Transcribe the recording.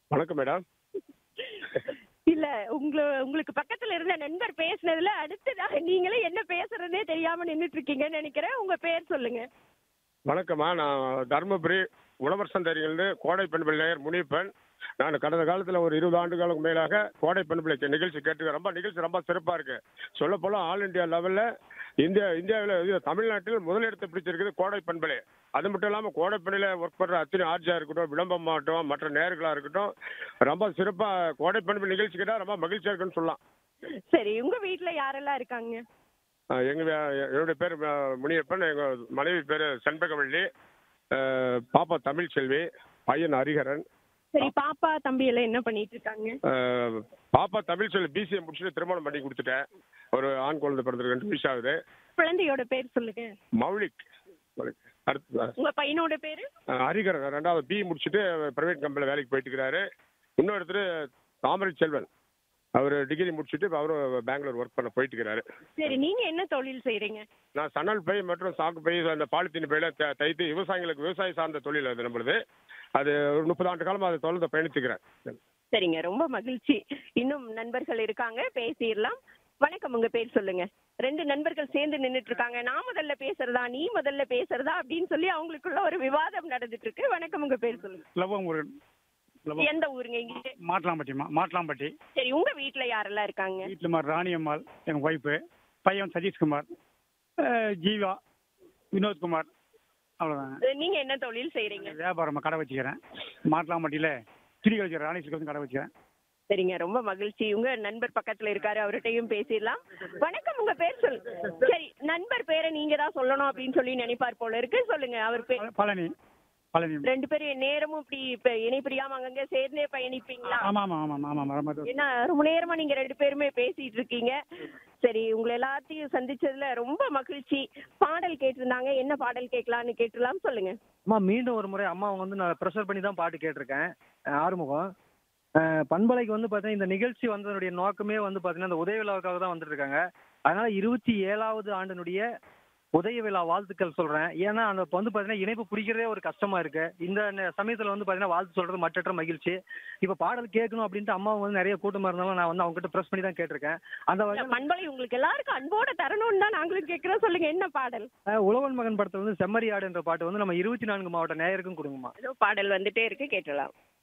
வணக்கம் மேடம் இல்ல உங்கள உங்களுக்கு பக்கத்துல இருந்த நண்பர் பேசுனதுல அடுத்ததாக நீங்களே என்ன பேசுறதே தெரியாம நின்னுட்டு இருக்கீங்கன்னு நினைக்கிறேன் உங்க பேர் சொல்லுங்க வணக்கம்மா நான் தருமபுரி உழவர் சந்தையிலிருந்து கோடை பெண்பிள்ளை நேயர் முனிப்பன் நான் கடந்த காலத்தில் ஒரு இருபது ஆண்டுகளுக்கு மேலாக கோடை பெண்பிள்ளை நிகழ்ச்சி கேட்டு ரொம்ப நிகழ்ச்சி ரொம்ப சிறப்பாக இருக்கு சொல்ல போல ஆல் இந்தியா லெவலில் இந்தியா இந்தியாவில் இது தமிழ்நாட்டில் முதலிடத்தை பிடிச்சிருக்குது கோடை பெண்பிள்ளை அது மட்டும் இல்லாமல் கோடை பெண்ணில் ஒர்க் பண்ணுற அத்தனை ஆர்ஜியாக இருக்கட்டும் விளம்பரம் ஆகட்டும் மற்ற நேர்களாக இருக்கட்டும் ரொம்ப சிறப்பாக கோடை பெண்பிள்ளை நிகழ்ச்சி கேட்டால் ரொம்ப மகிழ்ச்சியாக இருக்குன்னு சொல்லலாம் சரி உங்க வீட்ல யாரெல்லாம் இருக்காங்க அஹ் எங்க வே- என்னுடைய பேர் அஹ், முனியப்பன் எங்க மனைவி பேர் செண்பகவள்ளி அஹ், பாப்பா தமிழ்செல்வி பையன் ஹரிஹரன் சரி பாப்பா தம்பி எல்லாம் என்ன பண்ணிட்டு இருக்காங்க அஹ், பாப்பா தமிழ்செல்வி பிசிஏ முடிச்சுட்டு திருமணம் பண்ணி கொடுத்துட்டேன் ஒரு ஆண் குழந்தை பிறந்திருக்கு ரெண்டு வயசு ஆகுது குழந்தையோட பேர் சொல்லுங்க மௌலிக் மௌலிக். அடுத்து உங்க பையனோட பேரு அஹ், ஹரிஹரன் ரெண்டாவது பி முடிச்சுட்டு பிரைவேட் கம்பெனியில் வேலைக்கு போயிட்டு இருக்கிறாரு இன்னொருத்தர் தாமரை செல்வன் அவர் டிகிரி முடிச்சுட்டு இப்ப அவரும் பெங்களூர் ஒர்க் பண்ண போயிட்டு இருக்கிறாரு சரி நீங்க என்ன தொழில் செய்றீங்க நான் சணல் பை மற்றும் சாக்கு பை அந்த பாலித்தீன் பையில த- தைத்து விவசாயிகளுக்கு விவசாயம் சார்ந்த தொழில் அது நம்மளுது அது ஒரு முப்பது ஆண்டு காலமா அதை தொடர்ந்து பயணித்துக்கிறேன் சரிங்க ரொம்ப மகிழ்ச்சி இன்னும் நண்பர்கள் இருக்காங்க பேசிடலாம் வணக்கம் உங்க பேர் சொல்லுங்க ரெண்டு நண்பர்கள் சேர்ந்து நின்னுட்டு இருக்காங்க நான் முதல்ல பேசுறதா நீ முதல்ல பேசுறதா அப்படின்னு சொல்லி அவங்களுக்குள்ள ஒரு விவாதம் நடந்துட்டு இருக்கு வணக்கம் உங்க பேர் சொல்லுங்க லவம் முருகன் லவம் எந்த ஊருங்க இங்க மாட்டலாம்பட்டிமா மாட்டலாம்பட்டி சரி உங்க வீட்ல யாரெல்லாம் இருக்காங்க வீட்டில் மாதிரி ராணி அம்மாள் எங்கள் ஒய்ஃபு பையன் சதீஷ்குமார் அஹ் ஜீவா வினோத்குமார் அவ்வளோதாங்க அஹ் நீங்க என்ன தொழில் செய்றீங்க வியாபாரம் கடை வச்சுக்கிறேன் மாட்டலாம்பட்டியில் திரி கழிச்சர் ராணி சிலுக்கு கடை வச்சுக்கிறேன் சரிங்க ரொம்ப மகிழ்ச்சி உங்க நண்பர் பக்கத்துல இருக்காரு அவர்கிட்டயும் பேசிடலாம் வணக்கம் உங்க பேர் சொல்லுங்க சரி நண்பர் பேரை நீங்க தான் சொல்லணும் அப்படின்னு சொல்லி நினைப்பார் போல இருக்கு சொல்லுங்க அவர் பேர் பழ- பழனி பழனி ரெண்டு பேரும் நேரமும் இப்படி இப்ப இணைப்பிரியாம அங்கங்க சேர்ந்தே பயணிப்பீங்களா ஆமாம் ஆமாம் ஆமாம் ஆமாம் ஆமாம் ரொம்ப ஏன்னா ரொம்ப நேரமா நீங்க ரெண்டு பேருமே பேசிட்டு இருக்கீங்க சரி உங்களை எல்லாத்தையும் சந்திச்சதுல ரொம்ப மகிழ்ச்சி பாடல் கேட்டிருந்தாங்க என்ன பாடல் கேட்கலாம்னு கேட்டுலாம் சொல்லுங்க அம்மா மீண்டும் ஒரு முறை அம்மா வந்து நான் ப்ரெஷர் பண்ணி தான் பாட்டு கேட்டிருக்கேன் அஹ் ஆறுமுகம் அஹ் பண்பலைக்கு வந்து பார்த்தீங்கன்னா இந்த நிகழ்ச்சி வந்ததனுடைய நோக்கமே வந்து பார்த்தீங்கன்னா இந்த உதய விழாவுக்காக தான் வந்துட்டு இருக்காங்க அதனால இருபத்தி ஏழாவது ஆண்டினுடைய உதய விழா வாழ்த்துக்கள் சொல்றேன் ஏன்னா அந்த இப்ப வந்து பார்த்தீங்கன்னா இணைப்பு பிடிக்கிறதே ஒரு கஷ்டமா இருக்கு இந்த நே- சமயத்துல வந்து பார்த்தீங்கன்னா வாழ்த்து சொல்றது மற்றற்ற மகிழ்ச்சி இப்போ பாடல் கேட்கணும் அப்படின்ட்டு அம்மா வந்து நிறைய கூட்டமா இருந்தாலும் நான் வந்து அவங்க கிட்ட ப்ரெஸ் பண்ணி தான் கேட்டிருக்கேன் அந்த வகையில் பண்பலை உங்களுக்கு எல்லாருக்கும் அன்போட தரணும்னு தான் நாங்களும் கேட்கிறோம் சொல்லுங்க என்ன பாடல் அஹ் உழவன் மகன் படத்துல வந்து செம்மறியாடு என்ற பாட்டு வந்து நம்ம இருபத்தி நான்கு மாவட்ட நேயருக்கும் கொடுங்கம்மா ஏதோ பாடல் வந்துட்டே இருக்கு கேட்டலாம்